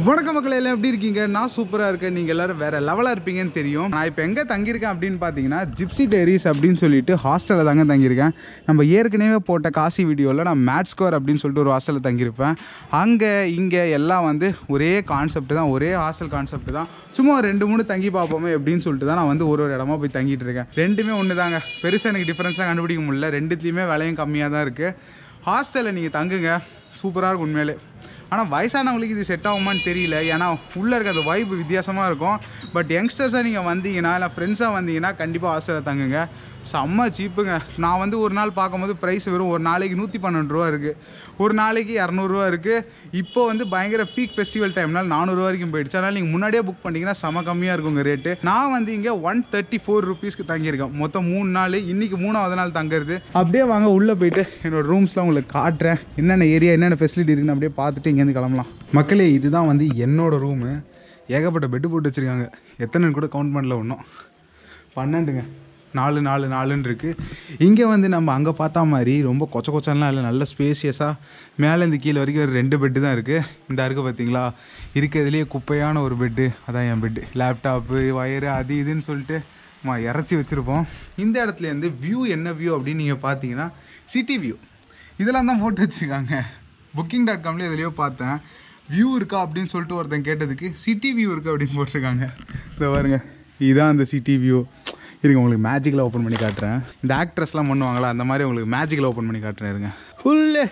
வணக்கம் மக்கள் எல்லாம் எப்படி இருக்கீங்க நான் சூப்பராக இருக்கேன் நீங்கள் எல்லாரும் வேற லெவலாக இருப்பீங்கன்னு தெரியும் நான் இப்போ எங்கே தங்கியிருக்கேன் அப்படின்னு பார்த்தீங்கன்னா ஜிப்சி டேரிஸ் அப்படின்னு சொல்லிட்டு ஹாஸ்டலில் தாங்க தங்கியிருக்கேன் நம்ம ஏற்கனவே போட்ட காசி வீடியோவில் நான் மேட் ஸ்கோர் அப்படின்னு சொல்லிட்டு ஒரு ஹாஸ்டலில் தங்கியிருப்பேன் அங்கே இங்கே எல்லாம் வந்து ஒரே கான்செப்ட் தான் ஒரே ஹாஸ்டல் கான்செப்ட் தான் சும்மா ஒரு ரெண்டு மூணு தங்கி பார்ப்போமே அப்படின்னு சொல்லிட்டு தான் நான் வந்து ஒரு ஒரு இடமா போய் தங்கிட்டு இருக்கேன் ரெண்டுமே ஒன்று தாங்க பெருசாக எனக்கு டிஃப்ரென்ஸ்லாம் கண்டுபிடிக்க முடியல ரெண்டுத்துலேயுமே விலையும் கம்மியாக தான் இருக்குது ஹாஸ்டலில் நீங்கள் தங்குங்க சூப்பராக இருக்கும் உண்மையிலே ஆனால் வயசானவங்களுக்கு இது செட் ஆகுமான்னு தெரியல ஏன்னா உள்ளே இருக்க அந்த வைப் வித்தியாசமாக இருக்கும் பட் யங்ஸ்டர்ஸாக நீங்கள் வந்தீங்கன்னா இல்லை ஃப்ரெண்ட்ஸாக வந்தீங்கன்னா கண்டிப்பாக ஹாஸ்டலில் தங்குங்க செம்ம சீப்புங்க நான் வந்து ஒரு நாள் பார்க்கும்போது ப்ரைஸ் வெறும் ஒரு நாளைக்கு நூற்றி பன்னெண்டு ரூபா இருக்குது ஒரு நாளைக்கு இரநூறுவா இருக்குது இப்போ வந்து பயங்கர பீக் ஃபெஸ்டிவல் டைம்னால் நானூறுரூவா வரைக்கும் போயிடுச்சு அதனால் நீங்கள் முன்னாடியே புக் பண்ணிங்கன்னா செம கம்மியாக இருக்குங்க ரேட்டு நான் வந்து இங்கே ஒன் தேர்ட்டி ஃபோர் ருபீஸ்க்கு தங்கியிருக்கேன் மொத்தம் மூணு நாள் இன்றைக்கி மூணாவது நாள் தங்குறது அப்படியே வாங்க உள்ளே போயிட்டு என்னோட ரூம்ஸ்லாம் உங்களுக்கு காட்டுறேன் என்னென்ன ஏரியா என்னென்ன ஃபெசிலிட்டி இருக்குன்னு அப்படியே பார்த்துட்டு இங்கேருந்து கிளம்பலாம் மக்களே இதுதான் வந்து என்னோட ரூமு ஏகப்பட்ட பெட்டு போட்டு வச்சுருக்காங்க எத்தனைன்னு கூட கவுண்ட் பண்ணல ஒன்றும் பன்னெண்டுங்க நாலு நாலு நாலுன்னு இருக்குது இங்கே வந்து நம்ம அங்கே பார்த்தா மாதிரி ரொம்ப கொச்ச கொச்சன்லாம் இல்லை நல்ல ஸ்பேசியஸாக மேலேருந்து கீழே வரைக்கும் ஒரு ரெண்டு பெட்டு தான் இருக்குது இந்த இருக்குது பார்த்தீங்களா இருக்கிறதுலேயே குப்பையான ஒரு பெட்டு அதான் என் பெட்டு லேப்டாப்பு வயரு அது இதுன்னு சொல்லிட்டு மா இறச்சி வச்சுருப்போம் இந்த இடத்துலேருந்து வியூ என்ன வியூ அப்படின்னு நீங்கள் பார்த்தீங்கன்னா சிட்டி வியூ இதெல்லாம் தான் போட்டு வச்சுருக்காங்க புக்கிங் டாட் காம்லேயே எதுலேயோ பார்த்தேன் வியூ இருக்கா அப்படின்னு சொல்லிட்டு ஒருத்தன் கேட்டதுக்கு சிட்டி வியூ இருக்குது அப்படின்னு போட்டிருக்காங்க இந்த பாருங்க இதுதான் அந்த சிட்டி வியூ இருங்க உங்களுக்கு மேஜிக்கில் ஓப்பன் பண்ணி காட்டுறேன் இந்த ஆக்ட்ரஸ்லாம் பண்ணுவாங்களா அந்த மாதிரி உங்களுக்கு மேஜிக்கில் ஓப்பன் பண்ணி காட்டுறேன் இருங்க ஃபுல்லே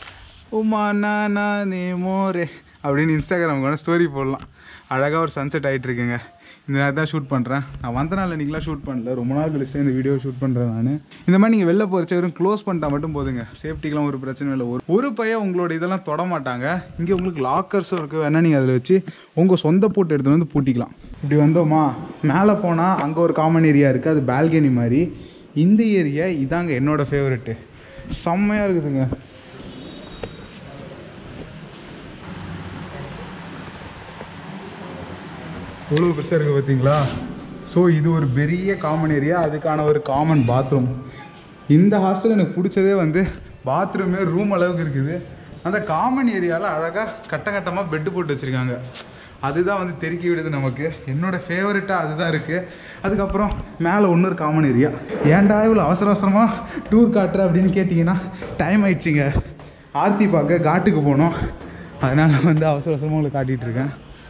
உமா நானா நே மோரே அப்படின்னு இன்ஸ்டாகிராமுக்கு வேணால் ஸ்டோரி போடலாம் அழகாக ஒரு சன்செட் ஆகிட்டு இருக்குங்க இந்த நேரம் தான் ஷூட் பண்ணுறேன் நான் வந்த நாள் இன்றைக்கெலாம் ஷூட் பண்ணல ரொம்ப நாள் கழிச்சு இந்த வீடியோ ஷூட் பண்ணுறேன் நான் இந்த மாதிரி நீங்கள் வெளில போகிறச்ச வெறும் க்ளோஸ் பண்ணிட்டா மட்டும் போதுங்க சேஃப்டிக்கெலாம் ஒரு பிரச்சனை இல்லை ஒரு ஒரு பையன் உங்களோட இதெல்லாம் தொட மாட்டாங்க இங்கே உங்களுக்கு லாக்கர்ஸும் இருக்குது வேணால் நீங்கள் அதில் வச்சு உங்கள் சொந்த பூட்டு எடுத்துகிட்டு வந்து பூட்டிக்கலாம் இப்படி வந்தோமா மேலே போனால் அங்கே ஒரு காமன் ஏரியா இருக்குது அது பால்கனி மாதிரி இந்த ஏரியா இதாங்க என்னோடய ஃபேவரெட்டு செம்மையாக இருக்குதுங்க எவ்வளோ பெருசாக இருக்குது பார்த்தீங்களா ஸோ இது ஒரு பெரிய காமன் ஏரியா அதுக்கான ஒரு காமன் பாத்ரூம் இந்த ஹாஸ்டல் எனக்கு பிடிச்சதே வந்து பாத்ரூமே ரூம் அளவுக்கு இருக்குது அந்த காமன் ஏரியாவில் அழகாக கட்ட கட்டமாக பெட்டு போட்டு வச்சுருக்காங்க அதுதான் வந்து தெருக்கி விடுது நமக்கு என்னோட ஃபேவரட்டாக அதுதான் இருக்குது அதுக்கப்புறம் மேலே இன்னொரு காமன் ஏரியா ஏன்டா இவ்வளோ அவசர அவசரமாக டூர் காட்டுற அப்படின்னு கேட்டிங்கன்னா டைம் ஆயிடுச்சுங்க ஆர்த்தி பார்க்க காட்டுக்கு போனோம் அதனால் வந்து அவசர அவசரமாக உங்களுக்கு காட்டிகிட்டு இருக்கேன்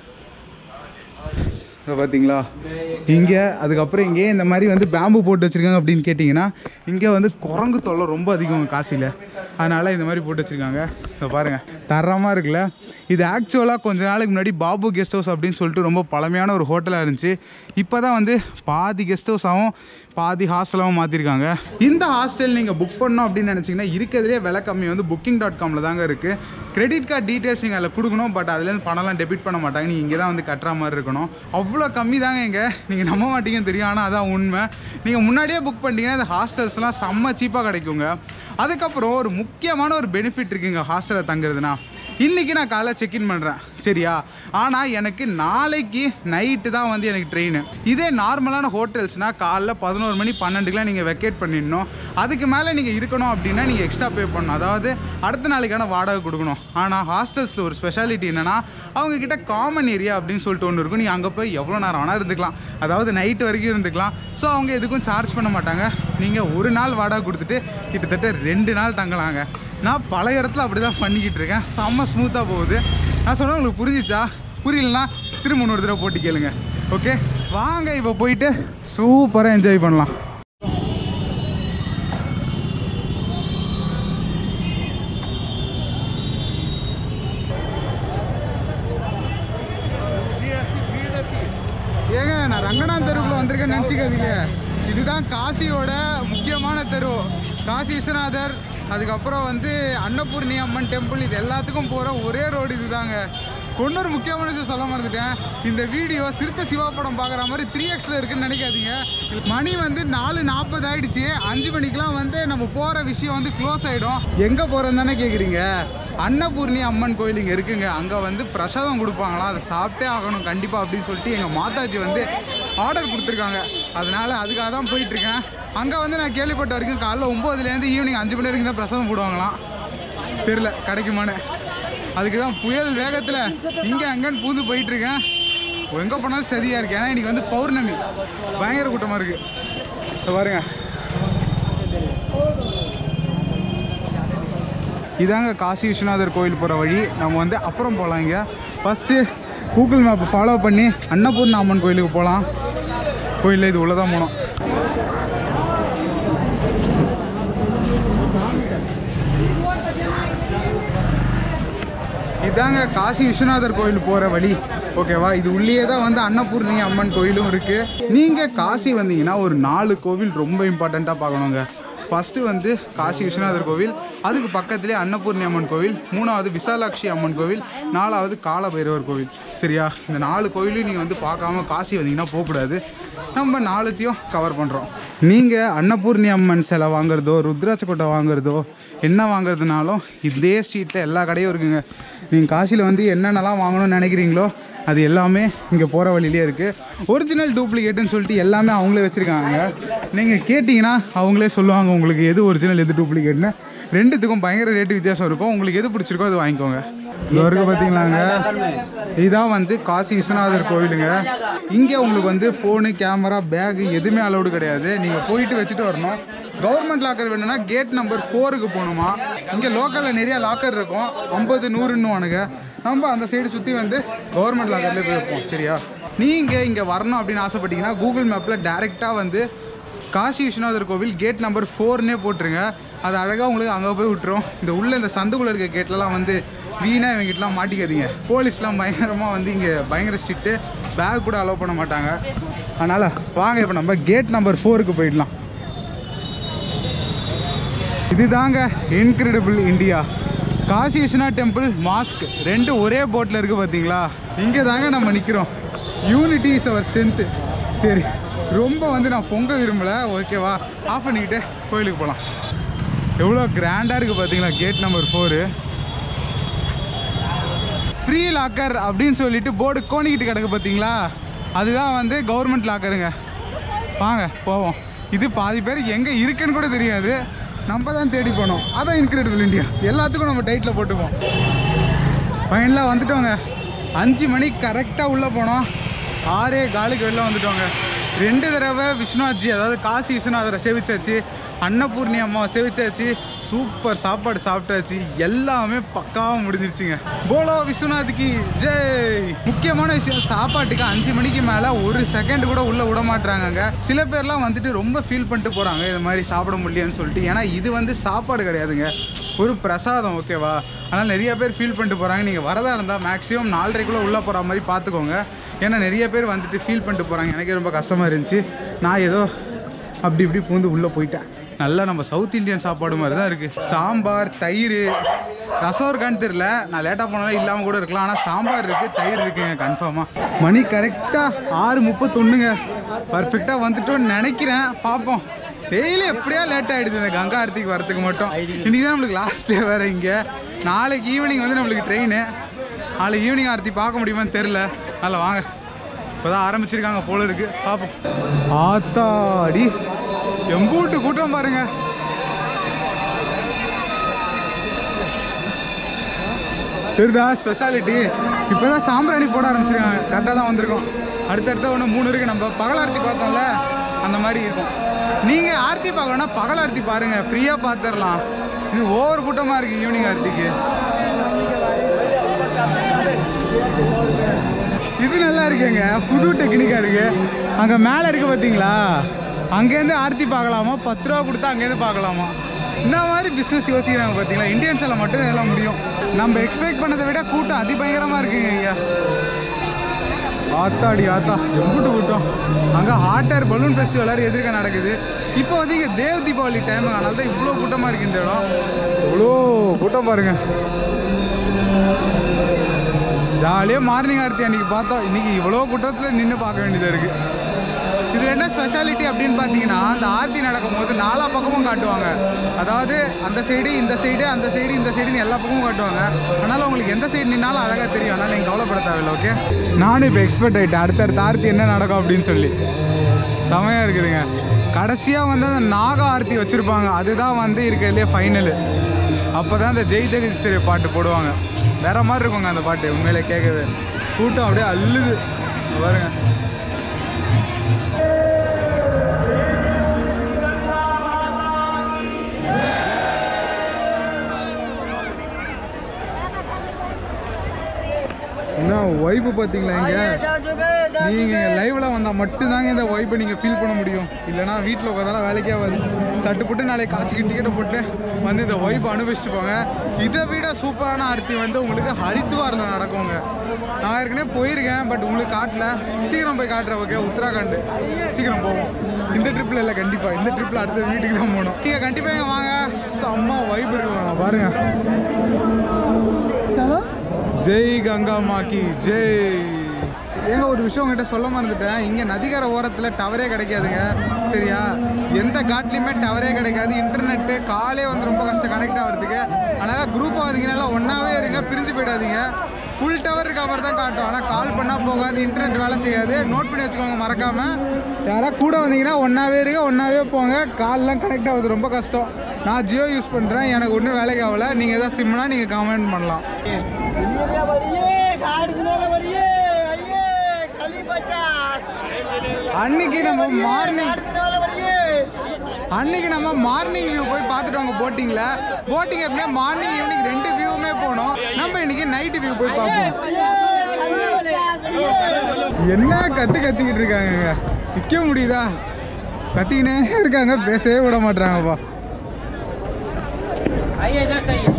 இப்போ பார்த்தீங்களா இங்கே அதுக்கப்புறம் இங்கே இந்த மாதிரி வந்து பேம்பு போட்டு வச்சுருக்காங்க அப்படின்னு கேட்டிங்கன்னா இங்கே வந்து குரங்கு தொல்லை ரொம்ப அதிகம் காசியில் அதனால் இந்த மாதிரி போட்டு வச்சுருக்காங்க இப்போ பாருங்கள் தரமாக இருக்குல்ல இது ஆக்சுவலாக கொஞ்ச நாளைக்கு முன்னாடி பாபு கெஸ்ட் ஹவுஸ் அப்படின்னு சொல்லிட்டு ரொம்ப பழமையான ஒரு ஹோட்டலாக இருந்துச்சு இப்போ தான் வந்து பாதி கெஸ்ட் ஹவுஸாகவும் பாதி ஹாஸ்டலாகவும் மாற்றிருக்காங்க இந்த ஹாஸ்டல் நீங்கள் புக் பண்ணோம் அப்படின்னு நினச்சிங்கன்னா இருக்கிறதுலே விலை கம்மி வந்து புக்கிங் டாட் காமில் தாங்க இருக்குது கிரெடிட் கார்டு டீட்டெயில்ஸ் நீங்கள் அதில் கொடுக்கணும் பட் அதுலேருந்து பணம்லாம் டெபிட் பண்ண மாட்டாங்க நீங்கள் இங்கே தான் வந்து கட்டுற மாதிரி இருக்கணும் அவ்வளோ கம்மி தாங்க இங்கே நீங்கள் நம்ப மாட்டீங்கன்னு தெரியும் ஆனால் அதான் உண்மை நீங்கள் முன்னாடியே புக் பண்ணிட்டீங்கன்னா இந்த ஹாஸ்டல்ஸ்லாம் செம்ம சீப்பாக கிடைக்குங்க அதுக்கப்புறம் ஒரு முக்கியமான ஒரு பெனிஃபிட் இருக்குங்க ஹாஸ்டலில் தங்குறதுனா இன்றைக்கி நான் காலைல செக்இன் பண்ணுறேன் சரியா ஆனால் எனக்கு நாளைக்கு நைட்டு தான் வந்து எனக்கு ட்ரெயின் இதே நார்மலான ஹோட்டல்ஸ்னால் காலைல பதினோரு மணி பன்னெண்டுக்குலாம் நீங்கள் வெக்கேட் பண்ணிடணும் அதுக்கு மேலே நீங்கள் இருக்கணும் அப்படின்னா நீங்கள் எக்ஸ்ட்ரா பே பண்ணணும் அதாவது அடுத்த நாளைக்கான வாடகை கொடுக்கணும் ஆனால் ஹாஸ்டல்ஸில் ஒரு ஸ்பெஷாலிட்டி என்னென்னா அவங்கக்கிட்ட காமன் ஏரியா அப்படின்னு சொல்லிட்டு ஒன்று இருக்கும் நீங்கள் அங்கே போய் எவ்வளோ நேரம் வேணால் இருந்துக்கலாம் அதாவது நைட்டு வரைக்கும் இருந்துக்கலாம் ஸோ அவங்க எதுக்கும் சார்ஜ் பண்ண மாட்டாங்க நீங்கள் ஒரு நாள் வாடகை கொடுத்துட்டு கிட்டத்தட்ட ரெண்டு நாள் தங்கலாங்க நான் பல இடத்துல அப்படி தான் பண்ணிக்கிட்டு இருக்கேன் செம்ம ஸ்மூத்தாக போகுது நான் சொன்னால் உங்களுக்கு புரிஞ்சிச்சா புரியலனா திரும்ப இன்னொரு தடவை போட்டு கேளுங்க ஓகே வாங்க இப்போ போயிட்டு சூப்பராக என்ஜாய் பண்ணலாம் ஏங்க நான் ரங்கநாத் தெருவுக்குள்ள வந்திருக்கேன்னு நினச்சிக்காதீங்க இதுதான் காசியோட முக்கியமான தெரு காசி விஸ்வநாதர் அதுக்கப்புறம் வந்து அன்னபூர்ணி அம்மன் டெம்பிள் இது எல்லாத்துக்கும் போகிற ஒரே ரோடு இதுதாங்க இன்னொரு முக்கியமான விஷயம் சொல்ல மறந்துட்டேன் இந்த வீடியோ சிறுத்தை சிவா படம் பார்க்குற மாதிரி த்ரீ எக்ஸில் இருக்குன்னு நினைக்காதீங்க மணி வந்து நாலு நாற்பது ஆயிடுச்சு அஞ்சு மணிக்கெலாம் வந்து நம்ம போகிற விஷயம் வந்து க்ளோஸ் ஆகிடும் எங்கே போகிறோன்னு தானே கேட்குறீங்க அன்னபூர்ணி அம்மன் கோயில் இங்கே இருக்குங்க அங்கே வந்து பிரசாதம் கொடுப்பாங்களாம் அதை சாப்பிட்டே ஆகணும் கண்டிப்பாக அப்படின்னு சொல்லிட்டு எங்கள் மாதாஜி வந்து ஆர்டர் கொடுத்துருக்காங்க அதனால அதுக்காக தான் போயிட்டுருக்கேன் அங்கே வந்து நான் கேள்விப்பட்ட வரைக்கும் காலைல ஒம்போதுலேருந்து ஈவினிங் அஞ்சு மணி வரைக்கும் தான் பிரசாதம் போடுவாங்களாம் தெரில கிடைக்குமான்னு அதுக்கு தான் புயல் வேகத்தில் இங்கே அங்கன்னு பூந்து போயிட்டு இருக்கேன் எங்கே போனாலும் சரியாக இருக்கு ஏன்னா இன்னைக்கு வந்து பௌர்ணமி பயங்கர கூட்டமாக இருக்கு இதோ பாருங்க இதாங்க காசி விஸ்வநாதர் கோயில் போகிற வழி நம்ம வந்து அப்புறம் போகலாம் இங்கே ஃபஸ்ட்டு கூகுள் மேப் ஃபாலோ பண்ணி அன்னபூர்ண அம்மன் கோயிலுக்கு போகலாம் கோயிலில் இது உள்ளே தான் போனோம் இதாங்க காசி விஸ்வநாதர் கோயில் போகிற வழி ஓகேவா இது உள்ளே தான் வந்து அன்னபூர்ணி அம்மன் கோயிலும் இருக்குது நீங்கள் காசி வந்தீங்கன்னா ஒரு நாலு கோவில் ரொம்ப இம்பார்ட்டண்ட்டாக பார்க்கணுங்க ஃபஸ்ட்டு வந்து காசி விஸ்வநாதர் கோவில் அதுக்கு பக்கத்துலேயே அன்னபூர்ணி அம்மன் கோவில் மூணாவது விசாலாட்சி அம்மன் கோவில் நாலாவது காலபைரவர் கோவில் சரியா இந்த நாலு கோயிலையும் நீங்கள் வந்து பார்க்காம காசி வந்தீங்கன்னா போகக்கூடாது நம்ம நாலுத்தையும் கவர் பண்ணுறோம் நீங்கள் அன்னபூர்ணி அம்மன் சிலை வாங்குறதோ ருத்ராட்ச கொட்டை வாங்குறதோ என்ன வாங்குறதுனாலும் இதே ஸ்ட்ரீட்டில் எல்லா கடையும் இருக்குங்க நீங்கள் காசியில் வந்து என்னென்னலாம் வாங்கணும்னு நினைக்கிறீங்களோ அது எல்லாமே இங்கே போகிற வழியிலே இருக்குது ஒரிஜினல் டூப்ளிகேட்டுன்னு சொல்லிட்டு எல்லாமே அவங்களே வச்சுருக்காங்க நீங்கள் கேட்டிங்கன்னா அவங்களே சொல்லுவாங்க உங்களுக்கு எது ஒரிஜினல் எது டூப்ளிகேட்னு ரெண்டுத்துக்கும் பயங்கர ரேட்டு வித்தியாசம் இருக்கும் உங்களுக்கு எது பிடிச்சிருக்கோ அது வாங்கிக்கோங்க இங்கே வரைக்கும் பார்த்தீங்களாங்க இதான் வந்து காசி விஸ்வநாதர் கோவிலுங்க இங்கே உங்களுக்கு வந்து ஃபோனு கேமரா பேகு எதுவுமே அலௌடு கிடையாது நீங்கள் போயிட்டு வச்சுட்டு வரணும் கவர்மெண்ட் லாக்கர் வேணும்னா கேட் நம்பர் ஃபோருக்கு போகணுமா இங்கே லோக்கலில் நிறைய லாக்கர் இருக்கும் ஐம்பது நூறுன்னு வானுங்க நம்ம அந்த சைடு சுற்றி வந்து கவர்மெண்ட் லாக்கர்லேயே போய் வைப்போம் சரியா நீங்கள் இங்கே வரணும் அப்படின்னு ஆசைப்பட்டீங்கன்னா கூகுள் மேப்பில் டேரெக்டாக வந்து காசி விஸ்வநாதர் கோவில் கேட் நம்பர் ஃபோர்னே போட்டுருங்க அது அழகாக உங்களுக்கு அங்கே போய் விட்டுரும் இந்த உள்ள இந்த சந்துக்குள்ளே இருக்க கேட்லலாம் வந்து வீணாக இவங்கிட்டலாம் மாட்டிக்காதீங்க போலீஸ்லாம் பயங்கரமாக வந்து இங்கே பயங்கர ஸ்ட்ரிக்ட்டு பேக் கூட அலோவ் பண்ண மாட்டாங்க அதனால் வாங்க இப்போ நம்ம கேட் நம்பர் ஃபோருக்கு போயிடலாம் இதுதாங்க incredible India Kashi Vishwanath temple mosque ரெண்டு ஒரே போட்டில் இருக்குது பார்த்தீங்களா இங்கே தாங்க நம்ம நிற்கிறோம் யூனிட்டி இஸ் அவர் ஸ்ட்ரென்த்து சரி ரொம்ப வந்து நான் பொங்க விரும்பலை ஓகேவா ஆஃப் பண்ணிக்கிட்டு கோயிலுக்கு போகலாம் எவ்வளோ கிராண்டாக இருக்குது பார்த்தீங்களா gate number four free locker அப்படின்னு சொல்லிட்டு போர்டு கோணிக்கிட்டு கிடக்கு பார்த்தீங்களா அதுதான் வந்து கவர்மெண்ட் லாக்கருங்க வாங்க போவோம் இது பாதி பேர் எங்கே இருக்குன்னு கூட தெரியாது நம்ம தான் தேடி போனோம் அதான் இன்கிரெடிபிள் இந்தியா எல்லாத்துக்கும் நம்ம டைட்டில் போட்டுப்போம் ஃபைனலாக வந்துட்டோங்க அஞ்சு மணிக்கு கரெக்டாக உள்ளே போனோம் ஆறே காலுக்கு வெளில வந்துட்டோங்க ரெண்டு தடவை விஸ்வநாத்ஜி அதாவது காசி விஸ்வநாதரை சேவிச்சாச்சு அன்னபூர்ணி அம்மாவை சேவிச்சாச்சு சூப்பர் சாப்பாடு சாப்பிட்டாச்சு எல்லாமே பக்காவாக முடிஞ்சிருச்சுங்க போலோ விஸ்வநாத்துக்கு ஜெய் முக்கியமான விஷயம் சாப்பாட்டுக்கு அஞ்சு மணிக்கு மேலே ஒரு செகண்ட் கூட உள்ளே விட மாட்றாங்கங்க சில பேர்லாம் வந்துட்டு ரொம்ப ஃபீல் பண்ணிட்டு போகிறாங்க இது மாதிரி சாப்பிட முடியலன்னு சொல்லிட்டு ஏன்னா இது வந்து சாப்பாடு கிடையாதுங்க ஒரு பிரசாதம் ஓகேவா அதனால் நிறைய பேர் ஃபீல் பண்ணிட்டு போகிறாங்க நீங்கள் வரதா இருந்தால் மேக்ஸிமம் நாலரைக்குள்ளே உள்ளே போகிற மாதிரி பார்த்துக்கோங்க ஏன்னா நிறைய பேர் வந்துட்டு ஃபீல் பண்ணிட்டு போகிறாங்க எனக்கே ரொம்ப கஷ்டமாக இருந்துச்சு நான் ஏதோ அப்படி இப்படி பூந்து உள்ளே போயிட்டேன் நல்லா நம்ம சவுத் இந்தியன் சாப்பாடு மாதிரி தான் இருக்குது சாம்பார் தயிர் ரசம் இருக்கான்னு தெரில நான் லேட்டாக போனாலும் இல்லாமல் கூட இருக்கலாம் ஆனால் சாம்பார் இருக்குது தயிர் இருக்குங்க கன்ஃபார்மாக மணி கரெக்டாக ஆறு முப்பத்தொன்னுங்க பர்ஃபெக்டாக வந்துட்டோன்னு நினைக்கிறேன் பார்ப்போம் டெய்லி எப்படியா லேட் ஆகிடுது இந்த கங்கா ஆரத்திக்கு வரதுக்கு மட்டும் இன்றைக்கி தான் நம்மளுக்கு லாஸ்ட் டே வேறு இங்கே நாளைக்கு ஈவினிங் வந்து நம்மளுக்கு ட்ரெயின் நாளைக்கு ஈவினிங் ஆரத்தி பார்க்க முடியுமான்னு தெரில அதில் வாங்க இப்போதான் ஆரம்பிச்சிருக்காங்க போல இருக்கு பார்ப்போம் ஆத்தாடி எம்பூட்டு கூட்டம் பாருங்க தெரியுதா ஸ்பெஷாலிட்டி இப்போ தான் சாம்பிராணி போட ஆரம்பிச்சிருக்காங்க கரெக்டாக தான் வந்திருக்கோம் அடுத்தடுத்த ஒன்று மூணு இருக்குது நம்ம பகல் ஆரத்தி பார்த்தோம்ல அந்த மாதிரி இருக்கும் நீங்கள் ஆர்த்தி பார்க்கணும்னா பகல் ஆரத்தி பாருங்கள் ஃப்ரீயாக பார்த்துடலாம் இது ஓவர் கூட்டமாக இருக்குது ஈவினிங் ஆர்த்திக்கு இது நல்லா இருக்குங்க புது டெக்னிக்காக இருக்கு அங்கே மேலே இருக்கு பார்த்தீங்களா அங்கேருந்து ஆர்த்தி பார்க்கலாமா பத்து ரூபா கொடுத்தா அங்கேருந்து பார்க்கலாமா இந்த மாதிரி பிஸ்னஸ் யோசிக்கிறாங்க பார்த்தீங்களா இந்தியன்ஸில் மட்டும் இதெல்லாம் முடியும் நம்ம எக்ஸ்பெக்ட் பண்ணதை விட கூட்டம் அதிபயங்கரமாக இருக்குங்க இங்கே ஆத்தாடி ஆத்தா எம்பிட்டு கூட்டம் அங்கே ஹாட் ஏர் பலூன் ஃபெஸ்டிவல் வேறு எதிர்க்க நடக்குது இப்போ வந்து இங்கே தேவ் தீபாவளி டைம் அதனால தான் இவ்வளோ கூட்டமாக இருக்குது இந்த இடம் இவ்வளோ கூட்டம் பாருங்கள் ஜாலியாக மார்னிங் ஆர்த்தி அன்றைக்கி பார்த்தோம் இன்றைக்கி இவ்வளோ கூட்டத்தில் நின்று பார்க்க வேண்டியதாக இருக்குது இதில் என்ன ஸ்பெஷாலிட்டி அப்படின்னு பார்த்தீங்கன்னா அந்த ஆர்த்தி நடக்கும்போது நாலா பக்கமும் காட்டுவாங்க அதாவது அந்த சைடு இந்த சைடு அந்த சைடு இந்த சைடுன்னு எல்லா பக்கமும் காட்டுவாங்க அதனால் உங்களுக்கு எந்த சைடு நின்னாலும் அழகாக தெரியும் அதனால் நீங்கள் கவலைப்பட தேவையில்லை ஓகே நானும் இப்போ எக்ஸ்பெக்ட் ஆகிட்டேன் அடுத்தடுத்த ஆர்த்தி என்ன நடக்கும் அப்படின்னு சொல்லி செமையாக இருக்குதுங்க கடைசியாக வந்து அந்த நாக ஆர்த்தி வச்சுருப்பாங்க அதுதான் வந்து இருக்கிறதுலே ஃபைனலு அப்போ தான் அந்த ஜெய் ஜெகதீஸ்வரி பாட்டு போடுவாங்க வேற மாதிரி இருக்குங்க அந்த பாட்டு உண்மையிலே கேட்கவே கூட்டம் அப்படியே அள்ளுது இங்க பாருங்க என்ன வைப்பு பார்த்தீங்களா இங்கே நீங்கள் லைவ்ல வந்தால் மட்டும்தாங்க இந்த வைப்பை நீங்கள் ஃபீல் பண்ண முடியும் இல்லைனா வீட்டில் உட்காந்தாலும் வேலைக்கே ஆகாது சட்டு போட்டு நாளைக்கு காசுக்கு டிக்கெட்டை போட்டு வந்து இந்த வைப்பை அனுபவிச்சுட்டு போங்க இதை விட சூப்பரான ஆர்த்தி வந்து உங்களுக்கு ஹரித்துவாரில் நடக்குங்க நான் ஏற்கனவே போயிருக்கேன் பட் உங்களுக்கு காட்டல சீக்கிரம் போய் காட்டுறேன் ஓகே உத்தராகண்ட் சீக்கிரம் போவோம் இந்த ட்ரிப்பில் இல்லை கண்டிப்பாக இந்த ட்ரிப்பில் அடுத்த வீட்டுக்கு தான் போகணும் நீங்கள் கண்டிப்பாக இங்கே வாங்க செம்ம வைப் இருக்குங்க பாருங்க ஜெய் கங்கா மாக்கி ஜெய் ஏங்க ஒரு விஷயம் உங்ககிட்ட சொல்ல மறந்துட்டேன் இங்கே நதிக்கரை ஓரத்தில் டவரே கிடைக்காதுங்க சரியா எந்த காட்லேயுமே டவரே கிடைக்காது இன்டர்நெட்டு காலே வந்து ரொம்ப கஷ்டம் கனெக்ட் ஆகிறதுக்கு அதனால் குரூப்பாக வந்தீங்கன்னா ஒன்றாவே இருங்க பிரிஞ்சு போயிடாதீங்க ஃபுல் டவர் இருக்க மாதிரி தான் காட்டும் ஆனால் கால் பண்ணால் போகாது இன்டர்நெட் வேலை செய்யாது நோட் பண்ணி வச்சுக்கோங்க மறக்காமல் யாராவது கூட வந்தீங்கன்னா ஒன்றாவே இருங்க ஒன்றாவே போங்க கால்லாம் கனெக்ட் ஆகுது ரொம்ப கஷ்டம் நான் ஜியோ யூஸ் பண்ணுறேன் எனக்கு ஒன்றும் வேலைக்கு ஆகல நீங்கள் எதாவது சிம்னா நீங்கள் கமெண்ட் பண்ணலாம் அன்னைக்கு நம்ம மார்னிங் அன்னைக்கு நம்ம மார்னிங் வியூ போய் பார்த்துட்டு வாங்க போட்டிங்கில் போட்டிங் எப்பவுமே மார்னிங் ஈவினிங் ரெண்டு வியூவுமே போனோம் நம்ம இன்னைக்கு நைட்டு வியூ போய் பார்ப்போம் என்ன கத்து கத்திக்கிட்டு இருக்காங்க நிற்க முடியுதா கத்திக்கினே இருக்காங்க பேசவே விட மாட்டாங்கப்பா आइए इधर से आइए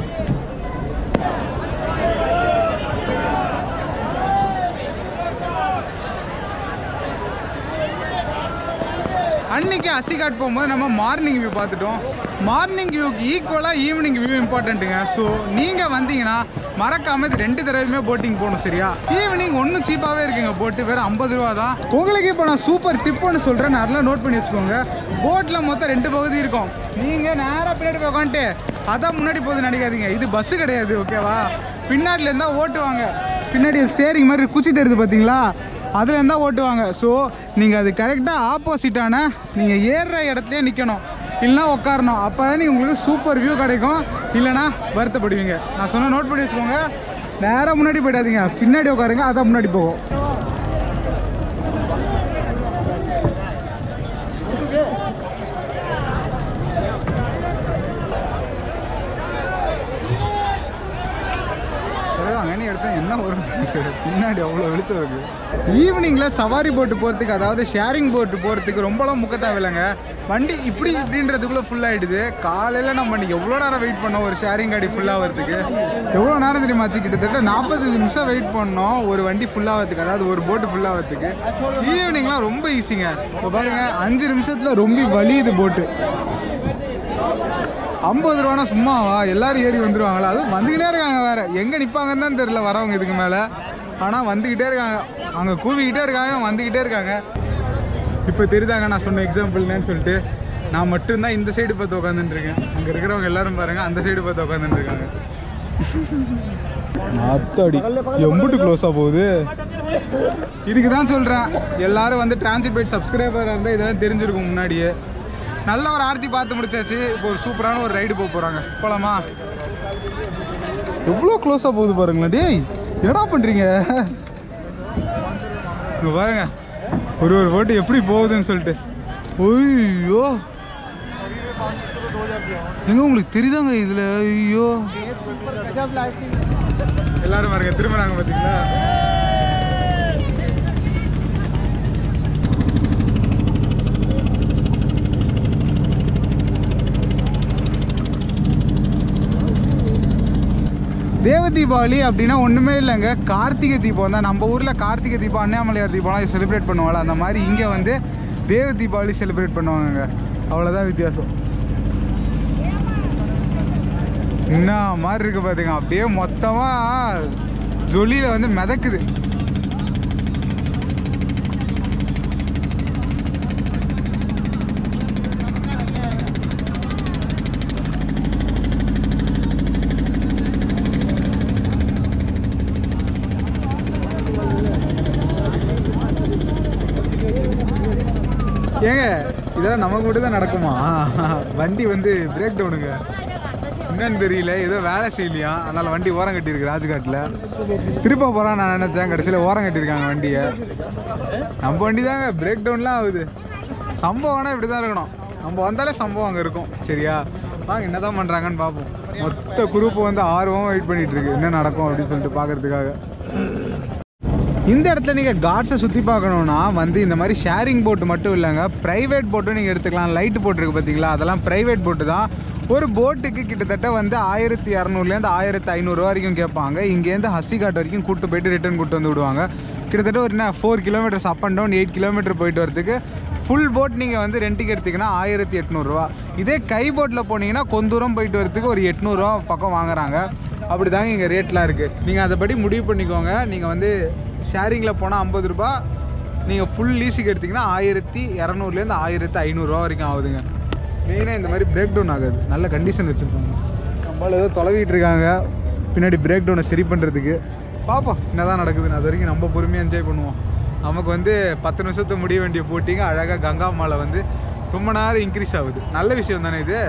அன்னைக்கு அசிகாட் போகும்போது நம்ம மார்னிங் வியூ பார்த்துட்டோம் மார்னிங் வியூக்கு ஈக்குவலாக ஈவினிங் வியூ இம்பார்ட்டண்ட்டுங்க ஸோ நீங்கள் வந்தீங்கன்னா மறக்காம இது ரெண்டு தடவையுமே போட்டிங் போகணும் சரியா ஈவினிங் ஒன்றும் சீப்பாகவே இருக்குங்க போட்டு வெறும் ஐம்பது ரூபா தான் உங்களுக்கு இப்போ நான் சூப்பர் டிப் ஒன்று சொல்கிறேன் நல்லா நோட் பண்ணி வச்சுக்கோங்க போட்டில் மொத்தம் ரெண்டு பகுதி இருக்கும் நீங்கள் நேராக பின்னாடி போய் உட்காந்துட்டு அதான் முன்னாடி போகுது நினைக்காதீங்க இது பஸ்ஸு கிடையாது ஓகேவா பின்னாடில இருந்தால் ஓட்டுவாங்க பின்னாடி ஸ்டேரிங் மாதிரி குச்சி தெரியுது பார்த்தீங்களா அதில் இருந்தால் ஓட்டுவாங்க ஸோ நீங்கள் அது கரெக்டாக ஆப்போசிட்டான நீங்கள் ஏறுற இடத்துலயே நிற்கணும் இல்லைனா உட்காரணும் அப்போ தான் நீங்கள் உங்களுக்கு சூப்பர் வியூ கிடைக்கும் இல்லைனா வருத்தப்படுவீங்க நான் சொன்ன நோட் பண்ணி வச்சுக்கோங்க நேராக முன்னாடி போயிடாதீங்க பின்னாடி உட்காருங்க அதான் முன்னாடி போகும் அங்கே எடுத்தேன் என்ன வரும் பின்னாடி அவ்வளோ வெளிச்சம் இருக்கு ஈவினிங்கில் சவாரி போட்டு போகிறதுக்கு அதாவது ஷேரிங் போட்டு போகிறதுக்கு ரொம்பலாம் முக்க தேவையில்லைங்க வண்டி இப்படி இப்படின்றதுக்குள்ளே ஃபுல் ஆகிடுது காலையில் நம்ம இன்னைக்கு எவ்வளோ நேரம் வெயிட் பண்ணோம் ஒரு ஷேரிங் காடி ஃபுல்லாகிறதுக்கு எவ்வளோ நேரம் தெரியுமாச்சு கிட்டத்தட்ட நாற்பத்தஞ்சு நிமிஷம் வெயிட் பண்ணோம் ஒரு வண்டி ஃபுல்லாகிறதுக்கு அதாவது ஒரு போட்டு ஃபுல்லாகிறதுக்கு ஈவினிங்லாம் ரொம்ப ஈஸிங்க இப்போ பாருங்க அஞ்சு நிமிஷத்தில் ரொம்ப வலியுது போட்டு ஐம்பது ரூபானா சும்மாவா எல்லாரும் ஏறி வந்துருவாங்களா அதுவும் வந்துக்கிட்டே இருக்காங்க வேற எங்கே நிற்பாங்கன்னு தான் தெரில வரவங்க இதுக்கு மேலே ஆனால் வந்துக்கிட்டே இருக்காங்க அங்கே கூவிக்கிட்டே இருக்காங்க வந்துக்கிட்டே இருக்காங்க இப்போ தெரியுதாங்க நான் சொன்ன எக்ஸாம்பிள்னு சொல்லிட்டு நான் மட்டும்தான் இந்த சைடு பார்த்து உட்காந்துட்டு இருக்கேன் அங்கே இருக்கிறவங்க எல்லாரும் பாருங்க அந்த சைடு பார்த்து உட்காந்துட்டு இருக்காங்க அத்தாடி எம்புட்டு க்ளோஸாக போகுது இதுக்கு தான் சொல்கிறேன் எல்லாரும் வந்து டிரான்சிட் பைட் சப்ஸ்கிரைபராக இருந்தால் இதெல்லாம் தெரிஞ்சிருக்கும் முன்னாடியே நல்ல ஒரு ஆர்த்தி பார்த்து முடிச்சாச்சு இப்போ ஒரு சூப்பரான ஒரு ரைடு போக போகிறாங்க போலாமா எவ்வளோ க்ளோஸாக போகுது பாருங்களேன் டேய் என்னடா பண்ணுறீங்க இங்க பாருங்க ஒரு ஒரு போட்டு எப்படி போகுதுன்னு சொல்லிட்டு ஐயோ எங்க உங்களுக்கு தெரியுதாங்க இதுல ஐயோ எல்லாரும் பாருங்க திரும்புறாங்க பாத்தீங்களா தேவ தீபாவளி அப்படின்னா ஒன்றுமே இல்லைங்க கார்த்திகை தீபம் தான் நம்ம ஊரில் கார்த்திகை தீபம் அண்ணாமலையார் தீபம்லாம் செலிப்ரேட் பண்ணுவாங்களா அந்த மாதிரி இங்கே வந்து தேவ தீபாவளி செலிப்ரேட் பண்ணுவாங்கங்க அவ்வளோதான் வித்தியாசம் என்ன மாதிரி இருக்கு பாத்துங்க அப்படியே மொத்தமாக ஜொலியில் வந்து மிதக்குது ஏங்க இதெல்லாம் நமக்கு மட்டும் தான் நடக்குமா வண்டி வந்து பிரேக் டவுனுங்க என்னன்னு தெரியல ஏதோ வேலை செய்யலையா அதனால வண்டி ஓரம் கட்டியிருக்கு ராஜ்காட்டில் திருப்ப போகிறான் நான் நினச்சேன் கடைசியில் ஓரம் கட்டியிருக்காங்க வண்டியை நம்ம வண்டி தாங்க பிரேக் டவுன்லாம் ஆகுது சம்பவம்னா இப்படி தான் இருக்கணும் நம்ம வந்தாலே சம்பவம் அங்கே இருக்கும் சரியா வாங்க என்ன தான் பண்ணுறாங்கன்னு பார்ப்போம் மொத்த குரூப் வந்து ஆர்வம் வெயிட் பண்ணிட்டு இருக்கு என்ன நடக்கும் அப்படின்னு சொல்லிட்டு பார்க்கறதுக்காக இந்த இடத்துல நீங்கள் காட்ஸை சுற்றி பார்க்கணுன்னா வந்து இந்த மாதிரி ஷேரிங் போட்டு மட்டும் இல்லைங்க ப்ரைவேட் போட்டும் நீங்கள் எடுத்துக்கலாம் லைட்டு போட்டிருக்கு பார்த்தீங்களா அதெல்லாம் ப்ரைவேட் போட்டு தான் ஒரு போட்டுக்கு கிட்டத்தட்ட வந்து ஆயிரத்தி இரநூறுலேருந்து ஆயிரத்தி ஐநூறுரூவா வரைக்கும் கேட்பாங்க இங்கேருந்து ஹசிகாட் வரைக்கும் கூட்டு போயிட்டு ரிட்டர்ன் கூட்டு வந்து விடுவாங்க கிட்டத்தட்ட ஒரு என்ன four kilometres up and down eight kilometre போயிட்டு வரதுக்கு ஃபுல் போட் நீங்கள் வந்து ரெண்ட்டுக்கு எடுத்தீங்கன்னா ஆயிரத்தி எட்நூறுரூவா இதே கை போட்டில் போனீங்கன்னா கொஞ்ச தூரம் போயிட்டு வரதுக்கு ஒரு எட்நூறுரூவா பக்கம் வாங்குறாங்க அப்படி தாங்க இங்கே ரேட்லாம் இருக்குது நீங்கள் அதைப்படி முடிவு பண்ணிக்கோங்க நீங்கள் வந்து ஷேரிங்கில் போனால் ஐம்பது ரூபா நீங்கள் ஃபுல் லீஸுக்கு எடுத்திங்கன்னா ஆயிரத்தி இரநூறுலேருந்து ஆயிரத்தி ஐநூறுரூவா வரைக்கும் ஆகுதுங்க மெயினாக இந்த மாதிரி பிரேக் டவுன் ஆகாது நல்ல கண்டிஷன் வச்சுருப்பாங்க நம்மளால் ஏதோ தொலைவிட்டு இருக்காங்க பின்னாடி பிரேக் டவுனை சரி பண்ணுறதுக்கு பார்ப்போம் என்னதான் நடக்குதுன்னு அது வரைக்கும் நம்ம பொறுமையாக என்ஜாய் பண்ணுவோம் நமக்கு வந்து பத்து நிமிஷத்துக்கு முடிய வேண்டிய போட்டிங்க அழகாக கங்கா மாலை வந்து ரொம்ப நேரம் இன்க்ரீஸ் ஆகுது நல்ல விஷயம் தானே இது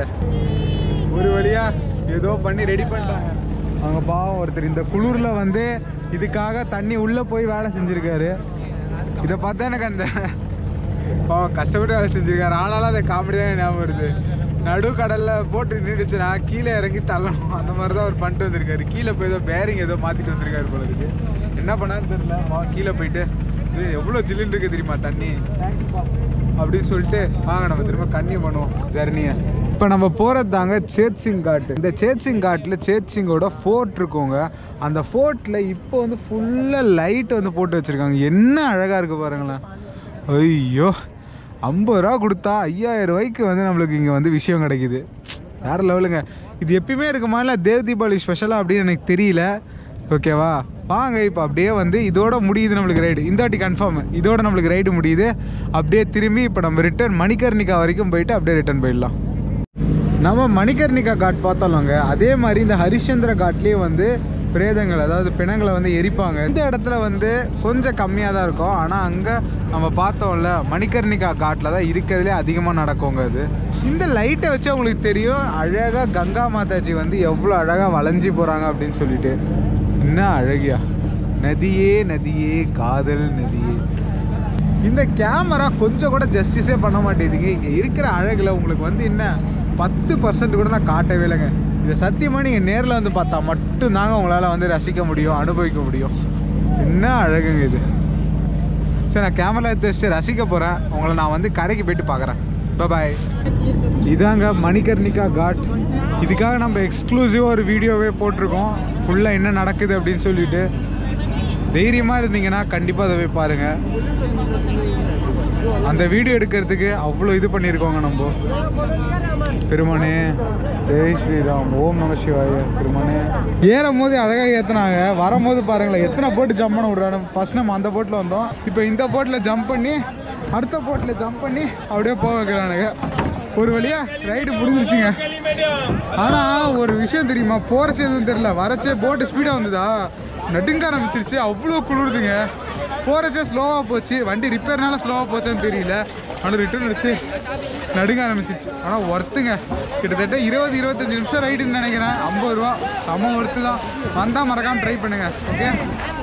ஒரு வழியா ஏதோ பண்ணி ரெடி பண்ணிட்டாங்க அவங்க பாவம் ஒருத்தர் இந்த குளிர்ல வந்து இதுக்காக தண்ணி உள்ள போய் வேலை செஞ்சிருக்காரு இதை பார்த்தா எனக்கு அந்த பாவம் கஷ்டப்பட்டு வேலை செஞ்சிருக்காரு ஆனாலும் அந்த காமெடி தான் ஞாபகம் வருது நடு கடல்ல போட்டு நின்றுச்சுன்னா கீழே இறங்கி தள்ளணும் அந்த மாதிரி தான் அவர் பண்ணிட்டு வந்திருக்காரு கீழே போய் ஏதோ பேரிங் ஏதோ மாத்திட்டு வந்திருக்காரு போல இருக்கு என்ன பண்ணான்னு தெரியல வா கீழே போயிட்டு இது எவ்வளோ ஜில்லுன்னு இருக்கு தெரியுமா தண்ணி அப்படின்னு சொல்லிட்டு வாங்க நம்ம திரும்ப கன்னியூ பண்ணுவோம் ஜர்னியை இப்போ நம்ம போகிறது தாங்க சேத்சிங் காட் இந்த சேத்சிங் காட்டில் சேத்சிங்கோட ஃபோர்ட் இருக்குங்க அந்த ஃபோர்ட்டில் இப்போ வந்து ஃபுல்லாக லைட் வந்து போட்டு வச்சுருக்காங்க என்ன அழகாக இருக்குது பாருங்களேன் ஐயோ ஐம்பது ரூபா கொடுத்தா ஐயாயிரம் ரூபாய்க்கு வந்து நம்மளுக்கு இங்கே வந்து விஷயம் கிடைக்குது வேறு லெவலுங்க இது எப்பயுமே இருக்குமா இல்லை தேவ் தீபாவளி ஸ்பெஷலாக அப்படின்னு எனக்கு தெரியல ஓகேவா வாங்க இப்போ அப்படியே வந்து இதோட முடியுது நம்மளுக்கு ரைடு இந்த வாட்டி கன்ஃபார்ம் இதோட நம்மளுக்கு ரைடு முடியுது அப்படியே திரும்பி இப்போ நம்ம ரிட்டர்ன் மணிக்கர்ணிகா வரைக்கும் போயிட்டு அப்படியே ரிட்டர்ன் போயிடலாம் நம்ம மணிகர்ணிகா காட் பார்த்தோம்லங்க அதே மாதிரி இந்த ஹரிச்சந்திர காட்லேயே வந்து பிரேதங்கள் அதாவது பிணங்களை வந்து எரிப்பாங்க இந்த இடத்துல வந்து கொஞ்சம் கம்மியாக தான் இருக்கும் ஆனால் அங்கே நம்ம பார்த்தோம்ல மணிகர்ணிகா காட்டில் தான் இருக்கிறதுலே அதிகமாக நடக்குங்க அது இந்த லைட்டை வச்சு உங்களுக்கு தெரியும் அழகாக கங்கா மாதாஜி வந்து எவ்வளோ அழகாக வளைஞ்சி போகிறாங்க அப்படின்னு சொல்லிட்டு என்ன அழகியா நதியே நதியே காதல் நதியே இந்த கேமரா கொஞ்சம் கூட ஜஸ்டிஸே பண்ண மாட்டேங்குதுங்க இங்கே இருக்கிற அழகில் உங்களுக்கு வந்து என்ன பத்து பர்சன்ட் கூட நான் காட்டவே இல்லைங்க இதை சத்தியமாக நீங்கள் நேரில் வந்து பார்த்தா மட்டும்தாங்க உங்களால் வந்து ரசிக்க முடியும் அனுபவிக்க முடியும் என்ன அழகுங்க இது சரி நான் கேமரா எடுத்து வச்சுட்டு ரசிக்க போகிறேன் உங்களை நான் வந்து கரைக்கு போயிட்டு பார்க்குறேன் பாய் இதாங்க மணிகர்ணிகா காட் இதுக்காக நம்ம எக்ஸ்க்ளூசிவாக ஒரு வீடியோவே போட்டிருக்கோம் ஃபுல்லாக என்ன நடக்குது அப்படின்னு சொல்லிட்டு தைரியமாக இருந்தீங்கன்னா கண்டிப்பாக அதை போய் பாருங்கள் அந்த வீடியோ எடுக்கிறதுக்கு அவ்வளோ இது பண்ணியிருக்கோங்க நம்ம பெருமானே ஜெய் ஸ்ரீராம் ஓம் நம சிவாய பெருமானே ஏறும் போது அழகாக ஏற்றுனாங்க வரும்போது பாருங்களேன் எத்தனை போட்டு ஜம்ப் பண்ண விடுறாங்க ஃபஸ்ட் நம்ம அந்த போட்டில் வந்தோம் இப்போ இந்த போட்டில் ஜம்ப் பண்ணி அடுத்த போட்டில் ஜம்ப் பண்ணி அப்படியே போக வைக்கிறானுங்க ஒரு வழியா ரைடு முடிஞ்சிருச்சுங்க ஆனால் ஒரு விஷயம் தெரியுமா போகிறச்சே எதுவும் தெரியல வரச்சே போட்டு ஸ்பீடாக வந்ததா நடுங்க ஆரம்பிச்சிருச்சு அவ்வளோ குளிருதுங்க போகிறச்சே ஸ்லோவாக போச்சு வண்டி ரிப்பேர்னால ஸ்லோவாக போச்சான்னு தெரியல ஆனால் ரிட்டர்ன் அடிச்சு நடுங்க ஆரம்பிச்சிருச்சு ஆனால் ஒர்த்துங்க கிட்டத்தட்ட இருபது இருபத்தஞ்சு நிமிஷம் ரைடுன்னு நினைக்கிறேன் ஐம்பது ரூபா செம ஒர்த்து தான் வந்தால் மறக்காமல் ட்ரை பண்ணுங்கள் ஓகே